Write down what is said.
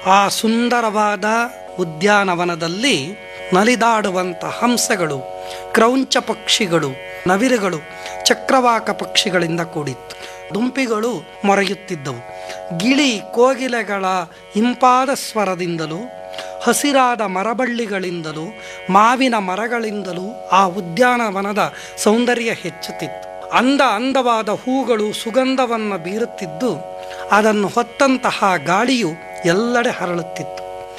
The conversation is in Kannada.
ಆ ಸುಂದರವಾದ ಉದ್ಯಾನವನದಲ್ಲಿ ನಲಿದಾಡುವಂಥ ಹಂಸಗಳು ಕ್ರೌಂಚ ಪಕ್ಷಿಗಳು ನವಿರುಗಳು ಚಕ್ರವಾಕ ಪಕ್ಷಿಗಳಿಂದ ಕೂಡಿತ್ತು ದುಂಪಿಗಳು ಮೊರೆಯುತ್ತಿದ್ದವು ಗಿಳಿ ಕೋಗಿಲೆಗಳ ಇಂಪಾದ ಸ್ವರದಿಂದಲೂ ಹಸಿರಾದ ಮರಬಳ್ಳಿಗಳಿಂದಲೂ ಮಾವಿನ ಮರಗಳಿಂದಲೂ ಆ ಉದ್ಯಾನವನದ ಸೌಂದರ್ಯ ಹೆಚ್ಚುತ್ತಿತ್ತು ಅಂದ ಅಂದವಾದ ಹೂಗಳು ಸುಗಂಧವನ್ನು ಬೀರುತ್ತಿದ್ದು ಅದನ್ನು ಹೊತ್ತಂತಹ ಗಾಳಿಯು ಎಲ್ಲೆಡೆ ಹರಳುತ್ತಿತ್ತು